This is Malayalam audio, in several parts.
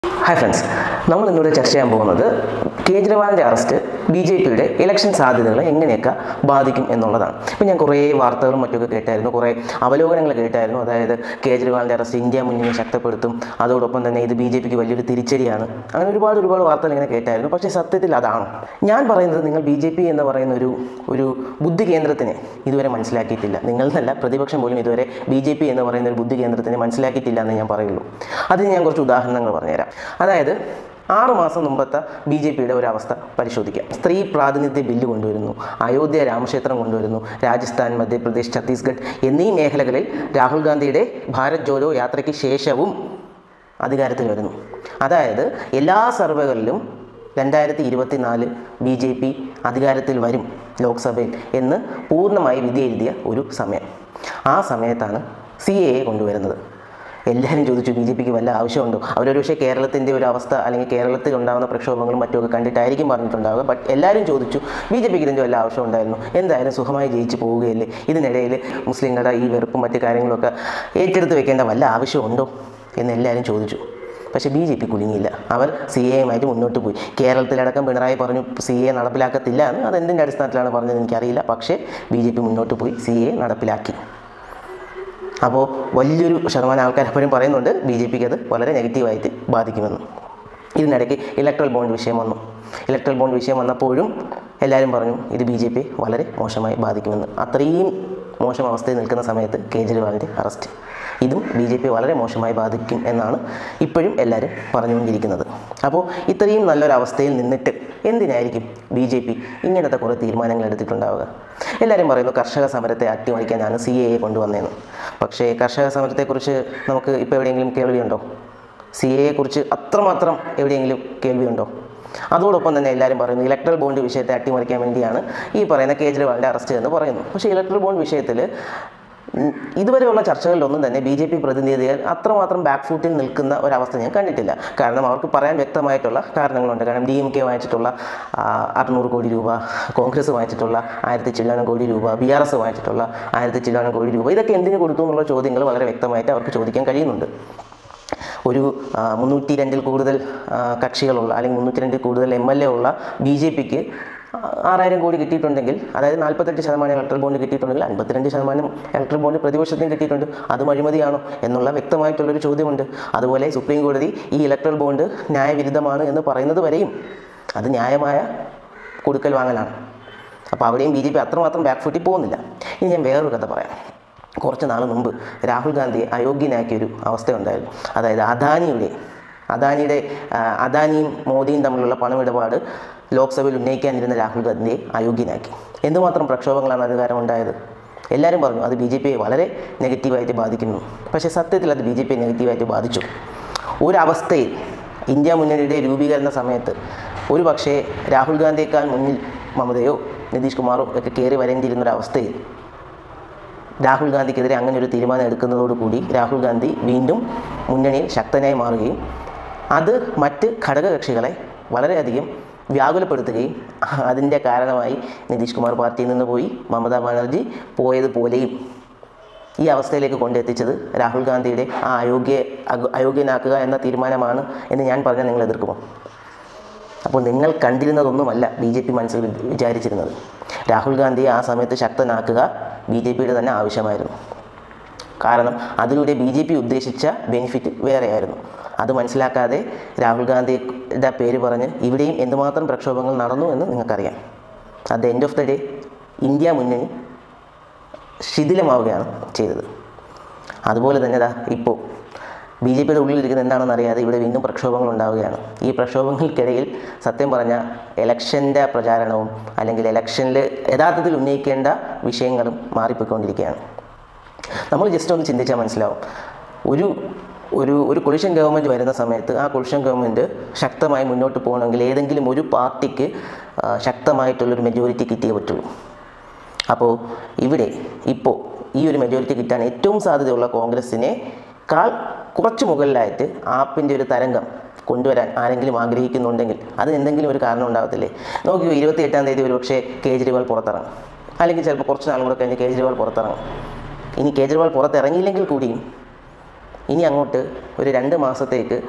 ഹായ് ഫ്രണ്ട്സ് നമ്മൾ ഇന്നിവിടെ ചർച്ച ചെയ്യാൻ പോകുന്നത് കേജ്രിവാളിൻ്റെ അറസ്റ്റ് ബി ജെ പിയുടെ ഇലക്ഷൻ സാധ്യതകളെ എങ്ങനെയൊക്കെ ബാധിക്കും എന്നുള്ളതാണ് ഇപ്പം ഞാൻ കുറേ വാർത്തകളും മറ്റൊക്കെ കേട്ടായിരുന്നു കുറേ അവലോകനങ്ങൾ കേട്ടായിരുന്നു അതായത് കേജ്രിവാളിൻ്റെ അറസ്റ്റ് ഇന്ത്യ മുന്നിനെ ശക്തപ്പെടുത്തും അതോടൊപ്പം തന്നെ ഇത് ബി ജെ പിക്ക് വലിയൊരു തിരിച്ചടിയാണ് അങ്ങനെ ഒരുപാട് ഒരുപാട് വാർത്തകൾ ഇങ്ങനെ കേട്ടായിരുന്നു പക്ഷേ സത്യത്തിൽ അതാണ് ഞാൻ പറയുന്നത് നിങ്ങൾ ബി ജെ പി എന്ന് പറയുന്ന ഒരു ഒരു ബുദ്ധി കേന്ദ്രത്തിനെ ഇതുവരെ മനസ്സിലാക്കിയിട്ടില്ല നിങ്ങൾ എന്നല്ല പ്രതിപക്ഷം പോലും ഇതുവരെ ബി ജെ പി എന്ന് പറയുന്ന ഒരു ബുദ്ധി കേന്ദ്രത്തിനെ മനസ്സിലാക്കിയിട്ടില്ല എന്ന് ഞാൻ പറയുള്ളൂ അതിന് ഞാൻ കുറച്ച് ഉദാഹരണങ്ങൾ പറഞ്ഞുതരാം അതായത് ആറ് മാസം മുമ്പത്തെ ബി ജെ പിയുടെ ഒരു അവസ്ഥ പരിശോധിക്കാം സ്ത്രീ പ്രാതിനിധ്യ ബില്ല് കൊണ്ടുവരുന്നു അയോധ്യ രാമക്ഷേത്രം കൊണ്ടുവരുന്നു രാജസ്ഥാൻ മധ്യപ്രദേശ് ഛത്തീസ്ഗഡ് എന്നീ മേഖലകളിൽ രാഹുൽ ഗാന്ധിയുടെ ഭാരത് ജോഡോ യാത്രയ്ക്ക് ശേഷവും അധികാരത്തിൽ വരുന്നു അതായത് എല്ലാ സർവേകളിലും രണ്ടായിരത്തി ഇരുപത്തി നാല് ബി ജെ പി അധികാരത്തിൽ വരും ലോക്സഭയിൽ എന്ന് പൂർണ്ണമായി വിധി എഴുതിയ ഒരു സമയം ആ സമയത്താണ് സി എ കൊണ്ടുവരുന്നത് എല്ലാവരും ചോദിച്ചു ബി ജെ പിക്ക് വല്ല ആവശ്യമുണ്ടോ അവരൊരു പക്ഷേ കേരളത്തിൻ്റെ ഒരു അവസ്ഥ അല്ലെങ്കിൽ കേരളത്തിൽ ഉണ്ടാകുന്ന പ്രക്ഷോഭങ്ങളും മറ്റുമൊക്കെ കണ്ടിട്ടായിരിക്കും പറഞ്ഞിട്ടുണ്ടാവുക ബട്ട് എല്ലാവരും ചോദിച്ചു ബി ജെ പിക്ക് ഇതിൻ്റെ വല്ല ആവശ്യം ഉണ്ടായിരുന്നു എന്തായാലും സുഖമായി ജയിച്ച് പോവുകയല്ലേ ഇതിനിടയിൽ മുസ്ലിങ്ങളുടെ ഈ വെറുപ്പും മറ്റു കാര്യങ്ങളൊക്കെ ഏറ്റെടുത്ത് വെക്കേണ്ട വല്ല ആവശ്യമുണ്ടോ എന്ന് എല്ലാവരും ചോദിച്ചു പക്ഷേ ബി ജെ പി കുലുങ്ങിയില്ല അവർ സി എയുമായിട്ട് മുന്നോട്ട് പോയി കേരളത്തിലടക്കം പിണറായി പറഞ്ഞു സി എ നടപ്പിലാക്കത്തില്ല എന്ന് അത് എന്തിൻ്റെ അടിസ്ഥാനത്തിലാണ് പറഞ്ഞത് എനിക്കറിയില്ല പക്ഷേ ബി ജെ പി മുന്നോട്ട് പോയി സി എ നടപ്പിലാക്കി അപ്പോൾ വലിയൊരു ശതമാനം ആൾക്കാർ എപ്പോഴും പറയുന്നുണ്ട് ബി ജെ പിക്ക് അത് വളരെ നെഗറ്റീവായിട്ട് ബാധിക്കുമെന്ന് ഇതിനിടയ്ക്ക് ഇലക്ട്രൽ ബോണ്ട് വിഷയം വന്നു ഇലക്ട്രൽ ബോണ്ട് വിഷയം വന്നപ്പോഴും എല്ലാവരും പറഞ്ഞു ഇത് ബി ജെ പി വളരെ മോശമായി ബാധിക്കുമെന്ന് അത്രയും മോശം അവസ്ഥയിൽ നിൽക്കുന്ന സമയത്ത് കേജ്രിവാളിൻ്റെ അറസ്റ്റ് ഇതും ബി ജെ പി വളരെ മോശമായി ബാധിക്കും എന്നാണ് ഇപ്പോഴും എല്ലാവരും പറഞ്ഞുകൊണ്ടിരിക്കുന്നത് അപ്പോൾ ഇത്രയും നല്ലൊരവസ്ഥയിൽ നിന്നിട്ട് എന്തിനായിരിക്കും ബി ജെ പി ഇങ്ങനത്തെ കുറേ തീരുമാനങ്ങൾ എടുത്തിട്ടുണ്ടാവുക എല്ലാവരും പറയുന്നു കർഷക സമരത്തെ അട്ടിമറിക്കാനാണ് സി എ കൊണ്ടുവന്നതെന്ന് പക്ഷേ കർഷക സമരത്തെക്കുറിച്ച് നമുക്ക് ഇപ്പോൾ എവിടെയെങ്കിലും കേൾവിയുണ്ടോ സി എയെക്കുറിച്ച് അത്രമാത്രം എവിടെയെങ്കിലും കേൾവിയുണ്ടോ അതോടൊപ്പം തന്നെ എല്ലാവരും പറയുന്നു ഇലക്ട്രൽ ബോണ്ട് വിഷയത്തെ അട്ടിമറിക്കാൻ വേണ്ടിയാണ് ഈ പറയുന്ന കേജ്രിവാളിൻ്റെ അറസ്റ്റ് എന്ന് പറയുന്നു പക്ഷേ ഇലക്ട്രൽ ബോണ്ട് വിഷയത്തിൽ ഉം, ഇതുവരെയുള്ള ചർച്ചകളിലൊന്നും തന്നെ ബി ജെ പി പ്രതിനിധികൾ അത്രമാത്രം ബാക്ക് ഫൂട്ടിൽ നിൽക്കുന്ന ഒരവസ്ഥ ഞാൻ കണ്ടിട്ടില്ല കാരണം അവർക്ക് പറയാൻ വ്യക്തമായിട്ടുള്ള കാരണങ്ങളുണ്ട് കാരണം ഡി എം കെ വാങ്ങിച്ചിട്ടുള്ള ആ, അറുന്നൂറ് കോടി രൂപ കോൺഗ്രസ് വാങ്ങിച്ചിട്ടുള്ള ആയിരത്തി ചില്ലാനം കോടി രൂപ ബി ആർ എസ് വാങ്ങിച്ചിട്ടുള്ള ആയിരത്തി ചില്ലാനം കോടി രൂപ ഇതൊക്കെ എന്തിനു കൊടുത്തു എന്നുള്ള ചോദ്യങ്ങൾ വളരെ വ്യക്തമായിട്ട് അവർക്ക് ചോദിക്കാൻ കഴിയുന്നുണ്ട് ഒരു ആ, മുന്നൂറ്റി രണ്ടിൽ കൂടുതൽ ആ, കക്ഷികളുള്ള അല്ലെങ്കിൽ മുന്നൂറ്റി രണ്ടിൽ കൂടുതൽ എം എൽ എ ഉള്ള ബി ജെ പിക്ക് ആറായിരം കോടി കിട്ടിയിട്ടുണ്ടെങ്കിൽ അതായത് നാൽപ്പത്തെട്ട് ശതമാനം ഇലക്ട്രൽ ബോണ്ട് കിട്ടിയിട്ടുണ്ടെങ്കിൽ അൻപത്തിരണ്ട് ശതമാനം ഇലക്ട്രൽ ബോണ്ട് പ്രതിപക്ഷത്തിന് കിട്ടിയിട്ടുണ്ട് അതും അഴിമതിയാണോ എന്നുള്ള വ്യക്തമായിട്ടുള്ളൊരു ചോദ്യമുണ്ട് അതുപോലെ സുപ്രീം കോടതി ഈ ഇലക്ട്രൽ ബോണ്ട് ന്യായവിരുദ്ധമാണ് എന്ന് പറയുന്നത് വരെയും അത് ന്യായമായ കൊടുക്കൽ വാങ്ങലാണ് അപ്പോൾ അവിടെയും ബി ജെ പി അത്രമാത്രം ബാക്ക് ഫുട്ടിൽ പോകുന്നില്ല ഇനി ഞാൻ വേറൊരു കഥ പറയാം കുറച്ച് നാൾ മുമ്പ് രാഹുൽ ഗാന്ധിയെ അയോഗ്യനാക്കിയൊരു അവസ്ഥയുണ്ടായിരുന്നു അതായത് അദാനിയുടെ അദാനിയുടെ ആ, അദാനിയും മോദിയും തമ്മിലുള്ള പണമിടപാട് ലോക്സഭയിൽ ഉന്നയിക്കാനിരുന്ന രാഹുൽ ഗാന്ധിയെ അയോഗ്യനാക്കി എന്തുമാത്രം പ്രക്ഷോഭങ്ങളാണ് അത് കാരണം ഉണ്ടായത് എല്ലാവരും പറഞ്ഞു അത് ബി ജെ പിയെ വളരെ നെഗറ്റീവായിട്ട് ബാധിക്കുന്നു പക്ഷേ സത്യത്തിൽ അത് ബി ജെ പിയെ നെഗറ്റീവായിട്ട് ബാധിച്ചു ഒരവസ്ഥയിൽ ഇന്ത്യ മുന്നണിയുടെ രൂപീകരണ സമയത്ത് ഒരു പക്ഷേ രാഹുൽ ഗാന്ധിയേക്കാൾ മുന്നിൽ മമതയോ നിതീഷ് കുമാറോ ഒക്കെ കയറി വരേണ്ടിയിരുന്ന ഒരു അവസ്ഥയിൽ രാഹുൽ ഗാന്ധിക്കെതിരെ അങ്ങനെ ഒരു തീരുമാനം എടുക്കുന്നതോടുകൂടി രാഹുൽ ഗാന്ധി വീണ്ടും മുന്നണിയിൽ ശക്തനായി മാറുകയും അത് മറ്റ് ഘടകകക്ഷികളെ വളരെയധികം വ്യാകുലപ്പെടുത്തുകയും അതിൻ്റെ കാരണമായി നിതീഷ് കുമാർ പാർട്ടിയിൽ നിന്ന് പോയി മമതാ ബാനർജി പോയതുപോലെയും ഈ അവസ്ഥയിലേക്ക് കൊണ്ടെത്തിച്ചത് രാഹുൽ ഗാന്ധിയുടെ ആ അയോഗ്യ അഗ- അയോഗ്യനാക്കുക എന്ന തീരുമാനമാണ് എന്ന് ഞാൻ പറഞ്ഞാൽ നിങ്ങൾ എതിർക്കുമോ അപ്പോൾ നിങ്ങൾ കണ്ടിരുന്നതൊന്നുമല്ല ബി ജെ പി മനസ്സിൽ വി- വിചാരിച്ചിരുന്നത് രാഹുൽ ഗാന്ധിയെ ആ സമയത്ത് ശക്തനാക്കുക ബി ജെ പിയുടെ തന്നെ ആവശ്യമായിരുന്നു കാരണം അതിലൂടെ ബി ജെ പി ഉദ്ദേശിച്ച ബെനിഫിറ്റ് വേറെയായിരുന്നു അത് മനസ്സിലാക്കാതെ രാഹുൽ ഗാന്ധിയുടെ പേര് പറഞ്ഞ് ഇവിടെയും എന്തുമാത്രം പ്രക്ഷോഭങ്ങൾ നടന്നു എന്ന് നിങ്ങൾക്കറിയാം at the end of the day India മുന്നണി ശിഥിലമാവുകയാണ് ചെയ്തത് അതുപോലെ തന്നെ ദാ ഇപ്പോൾ ബി ജെ പിയുടെ ഉള്ളിലിരിക്കുന്ന എന്താണെന്ന് അറിയാതെ ഇവിടെ വീണ്ടും പ്രക്ഷോഭങ്ങൾ ഉണ്ടാവുകയാണ് ഈ പ്രക്ഷോഭങ്ങൾക്കിടയിൽ സത്യം പറഞ്ഞ ഇലക്ഷൻ്റെ പ്രചാരണവും അല്ലെങ്കിൽ ഇലക്ഷനിൽ യഥാർത്ഥത്തിൽ ഉന്നയിക്കേണ്ട വിഷയങ്ങളും മാറിപ്പോയിക്കൊണ്ടിരിക്കുകയാണ് നമ്മൾ ജസ്റ്റ് ഒന്ന് ചിന്തിച്ചാൽ മനസ്സിലാവും ഒരു ഒരു ഒരു കൊളിഷൻ ഗവൺമെൻറ് വരുന്ന സമയത്ത് ആ കൊളിഷൻ ഗവൺമെൻറ് ശക്തമായി മുന്നോട്ട് പോകണമെങ്കിൽ ഏതെങ്കിലും ഒരു പാർട്ടിക്ക് ആ, ശക്തമായിട്ടുള്ളൊരു മെജോറിറ്റി കിട്ടിയേ പറ്റുള്ളൂ അപ്പോൾ ഇവിടെ ഇപ്പോൾ ഈ ഒരു മെജോറിറ്റി കിട്ടാൻ ഏറ്റവും സാധ്യതയുള്ള കോൺഗ്രസിനേക്കാൾ കുറച്ച് മുകളിലായിട്ട് ആപ്പിൻ്റെ ഒരു തരംഗം കൊണ്ടുവരാൻ ആരെങ്കിലും ആഗ്രഹിക്കുന്നുണ്ടെങ്കിൽ അതിന് എന്തെങ്കിലും ഒരു കാരണം ഉണ്ടാകത്തില്ലേ നോക്കിയോ ഇരുപത്തി എട്ടാം തീയതി ഒരു പക്ഷേ കേജ്രിവാൾ പുറത്തിറങ്ങും അല്ലെങ്കിൽ ചിലപ്പോൾ കുറച്ച് നാളും കൂടെ കഴിഞ്ഞ് കേജ്രിവാൾ പുറത്തിറങ്ങും ഇനി കേജ്രിവാൾ പുറത്തിറങ്ങിയില്ലെങ്കിൽ കൂടിയും ഇനി അങ്ങോട്ട് ഒരു രണ്ട് മാസത്തേക്ക്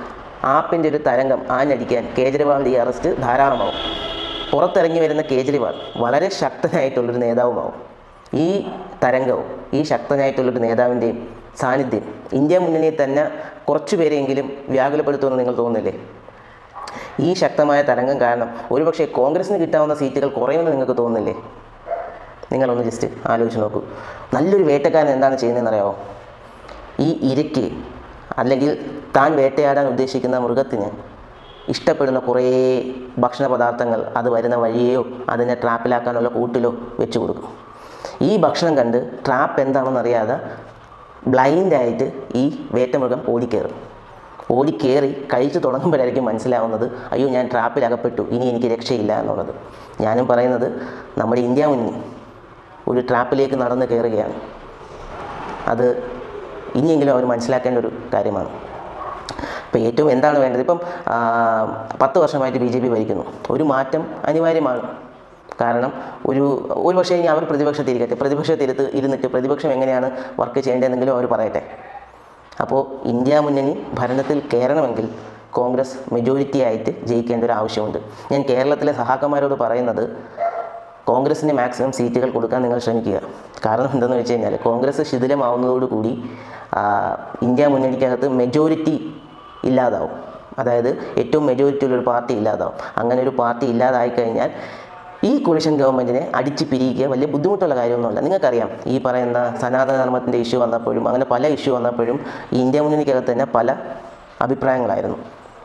ആപ്പിൻ്റെ ഒരു തരംഗം ആഞ്ഞടിക്കാൻ കേജ്രിവാളിൻ്റെ ഈ അറസ്റ്റ് ധാരാളമാവും പുറത്തിറങ്ങി വരുന്ന കേജ്രിവാൾ വളരെ ശക്തനായിട്ടുള്ളൊരു നേതാവുമാവും ഈ തരംഗവും ഈ ശക്തനായിട്ടുള്ളൊരു നേതാവിൻ്റെയും സാന്നിധ്യം ഇന്ത്യ മുന്നണിയെ തന്നെ കുറച്ചു പേരെങ്കിലും വ്യാകുലപ്പെടുത്തുമെന്ന് നിങ്ങൾ തോന്നുന്നില്ലേ ഈ ശക്തമായ തരംഗം കാരണം ഒരുപക്ഷെ കോൺഗ്രസിന് കിട്ടാവുന്ന സീറ്റുകൾ കുറയുമെന്ന് നിങ്ങൾക്ക് തോന്നുന്നില്ലേ നിങ്ങളൊന്ന് ജസ്റ്റ് ആലോചിച്ച് നോക്കൂ നല്ലൊരു വേട്ടക്കാരൻ എന്താണ് ചെയ്യുന്നതെന്ന് അറിയാമോ ഈ ഇരയ്ക്ക് അല്ലെങ്കിൽ താൻ വേട്ടയാടാൻ ഉദ്ദേശിക്കുന്ന മൃഗത്തിന് ഇഷ്ടപ്പെടുന്ന കുറേ ഭക്ഷണ പദാർത്ഥങ്ങൾ അത് വരുന്ന വഴിയെയോ അതിനെ ട്രാപ്പിലാക്കാനുള്ള കൂട്ടിലോ വെച്ച് കൊടുക്കും ഈ ഭക്ഷണം കണ്ട് ട്രാപ്പ് എന്താണെന്ന് അറിയാതെ ബ്ലൈൻഡായിട്ട് ഈ വേട്ടമൃഗം ഓടിക്കയറും ഓടിക്കേറി കഴിച്ചു തുടങ്ങുമ്പോഴായിരിക്കും മനസ്സിലാവുന്നത് അയ്യോ ഞാൻ ട്രാപ്പിൽ അകപ്പെട്ടു ഇനി എനിക്ക് രക്ഷയില്ല എന്നുള്ളത് ഞാനും പറയുന്നത് നമ്മുടെ ഇന്ത്യ മുന്നിൽ ഒരു ട്രാപ്പിലേക്ക് നടന്ന് കയറുകയാണ് അത് ഇനിയെങ്കിലും അവർ മനസ്സിലാക്കേണ്ട ഒരു കാര്യമാണ് ഇപ്പോൾ ഏറ്റവും എന്താണ് വേണ്ടത് ഇപ്പം ആ, പത്ത് വർഷമായിട്ട് ബി ജെ പി ഭരിക്കുന്നു ഒരു മാറ്റം അനിവാര്യമാണ് കാരണം ഒരു ഒരു പക്ഷേ ഇനി അവർ പ്രതിപക്ഷത്തിരിക്കട്ടെ പ്രതിപക്ഷത്തിരുത്ത് ഇരുന്നിട്ട് പ്രതിപക്ഷം എങ്ങനെയാണ് വർക്ക് ചെയ്യേണ്ടതെന്നെങ്കിലും അവർ പറയട്ടെ അപ്പോൾ ഇന്ത്യ മുന്നണി ഭരണത്തിൽ കയറണമെങ്കിൽ കോൺഗ്രസ് മെജോറിറ്റി ആയിട്ട് ജയിക്കേണ്ട ഒരു ആവശ്യമുണ്ട് ഞാൻ കേരളത്തിലെ സഹാക്കന്മാരോട് പറയുന്നത് കോൺഗ്രസിന് മാക്സിമം സീറ്റുകൾ കൊടുക്കാൻ നിങ്ങൾ ശ്രമിക്കുക കാരണം എന്തെന്ന് വെച്ച് കഴിഞ്ഞാൽ കോൺഗ്രസ് ശിഥിലമാവുന്നതോടുകൂടി ആ, ഇന്ത്യ മുന്നണിക്കകത്ത് മെജോറിറ്റി ഇല്ലാതാവും അതായത് ഏറ്റവും മെജോറിറ്റി ഉള്ളൊരു പാർട്ടി ഇല്ലാതാവും അങ്ങനെ ഒരു പാർട്ടി ഇല്ലാതായി കഴിഞ്ഞാൽ ഈ കൊളിഷൻ ഗവൺമെൻറ്റിനെ അടിച്ച് പിരിയിക്കുക വലിയ ബുദ്ധിമുട്ടുള്ള കാര്യമൊന്നുമല്ല നിങ്ങൾക്കറിയാം ഈ പറയുന്ന സനാതന ധർമ്മത്തിൻ്റെ ഇഷ്യൂ വന്നപ്പോഴും അങ്ങനെ പല ഇഷ്യൂ വന്നപ്പോഴും ഈ ഇന്ത്യ മുന്നണിക്കകത്ത് തന്നെ പല അഭിപ്രായങ്ങളായിരുന്നു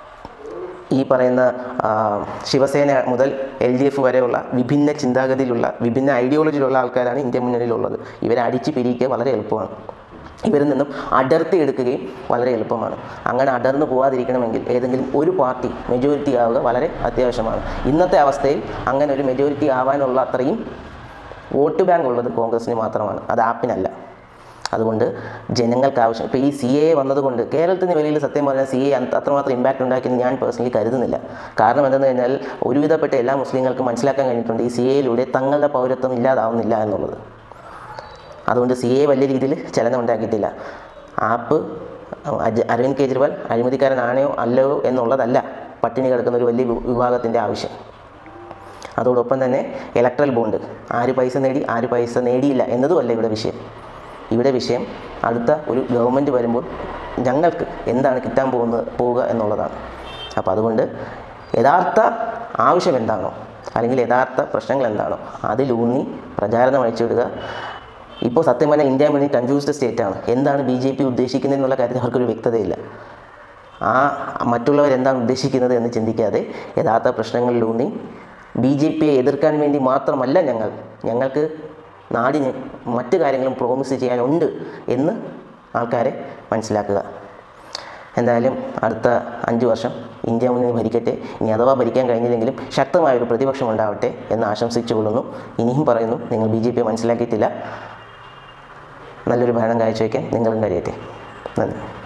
ഈ പറയുന്ന ആ, ശിവസേന മുതൽ എൽ ഡി എഫ് വരെയുള്ള വിഭിന്ന ചിന്താഗതിയിലുള്ള വിഭിന്ന ഐഡിയോളജിയിലുള്ള ആൾക്കാരാണ് ഇന്ത്യ മുന്നണിയിലുള്ളത് ഇവരെ അടിച്ച് പിരിയിക്കുക വളരെ എളുപ്പമാണ് ഇവരിൽ നിന്നും അടർത്തി എടുക്കുകയും വളരെ എളുപ്പമാണ് അങ്ങനെ അടർന്നു പോകാതിരിക്കണമെങ്കിൽ ഏതെങ്കിലും ഒരു പാർട്ടി മെജോറിറ്റി ആവുക വളരെ അത്യാവശ്യമാണ് ഇന്നത്തെ അവസ്ഥയിൽ അങ്ങനെ ഒരു മെജോറിറ്റി ആവാനുള്ള അത്രയും വോട്ട് ബാങ്ക് ഉള്ളത് കോൺഗ്രസിന് മാത്രമാണ് അത് ആപ്പിനല്ല അതുകൊണ്ട് ജനങ്ങൾക്ക് ആവശ്യം ഇപ്പോൾ ഈ സി എ വന്നതുകൊണ്ട് കേരളത്തിന് വെളിയിൽ സത്യം പറഞ്ഞാൽ സി എ അത്രമാത്രം ഇമ്പാക്റ്റ് ഉണ്ടാക്കിയെന്ന് ഞാൻ പേഴ്സണലി കരുതുന്നില്ല കാരണം എന്തെന്ന് കഴിഞ്ഞാൽ ഒരുവിധപ്പെട്ട എല്ലാ മുസ്ലിങ്ങൾക്കും മനസ്സിലാക്കാൻ കഴിഞ്ഞിട്ടുണ്ട് ഈ സി എയിലൂടെ തങ്ങളുടെ പൗരത്വം ഇല്ലാതാവുന്നില്ല എന്നുള്ളത് അതുകൊണ്ട് സി എ വലിയ രീതിയിൽ ചലനം ഉണ്ടാക്കിയിട്ടില്ല ആപ്പ് അജ- അരവിന്ദ് കെജ്രിവാൾ അഴിമതിക്കാരനാണോ അല്ലയോ എന്നുള്ളതല്ല പട്ടിണി കിടക്കുന്ന ഒരു വലിയ വി- വിഭാഗത്തിൻ്റെ ആവശ്യം അതോടൊപ്പം തന്നെ ഇലക്ട്രൽ ബോണ്ട് ആര് പൈസ നേടി ആര് പൈസ നേടിയില്ല എന്നതുമല്ല ഇവിടെ വിഷയം ഇവിടെ വിഷയം അടുത്ത ഒരു ഗവൺമെൻറ് വരുമ്പോൾ ഞങ്ങൾക്ക് എന്താണ് കിട്ടാൻ പോകുന്നത് പോവുക എന്നുള്ളതാണ് അപ്പോൾ അതുകൊണ്ട് യഥാർത്ഥ ആവശ്യം എന്താണോ അല്ലെങ്കിൽ യഥാർത്ഥ പ്രശ്നങ്ങൾ എന്താണോ അതിലൂന്നി പ്രചാരണം അഴിച്ചുവിടുക ഇപ്പോൾ സത്യം പറഞ്ഞാൽ ഇന്ത്യ മുന്നിൽ കൺഫ്യൂസ്ഡ് സ്റ്റേറ്റാണ് എന്താണ് ബി ജെ പി ഉദ്ദേശിക്കുന്നത് എന്നുള്ള കാര്യത്തിൽ അവർക്കൊരു വ്യക്തതയില്ല ആ മറ്റുള്ളവർ എന്താണ് ഉദ്ദേശിക്കുന്നത് എന്ന് ചിന്തിക്കാതെ യഥാർത്ഥ പ്രശ്നങ്ങളിലൂന്നി ബി ജെ പിയെ എതിർക്കാൻ വേണ്ടി മാത്രമല്ല ഞങ്ങൾ ഞങ്ങൾക്ക് നാടിന് മറ്റു കാര്യങ്ങളും പ്രോമിസ് ചെയ്യാനുണ്ട് എന്ന് ആൾക്കാരെ മനസ്സിലാക്കുക എന്തായാലും അടുത്ത അഞ്ച് വർഷം ഇന്ത്യ മുന്നണി ഭരിക്കട്ടെ ഇനി അഥവാ ഭരിക്കാൻ കഴിഞ്ഞില്ലെങ്കിലും ശക്തമായൊരു പ്രതിപക്ഷം ഉണ്ടാവട്ടെ എന്ന് ആശംസിച്ചുകൊള്ളുന്നു ഇനിയും പറയുന്നു നിങ്ങൾ ബി ജെ പിയെ മനസ്സിലാക്കിയിട്ടില്ല നല്ലൊരു ഭരണം കാഴ്ചവെക്കാൻ നിങ്ങളും കഴിയട്ടെ നന്ദി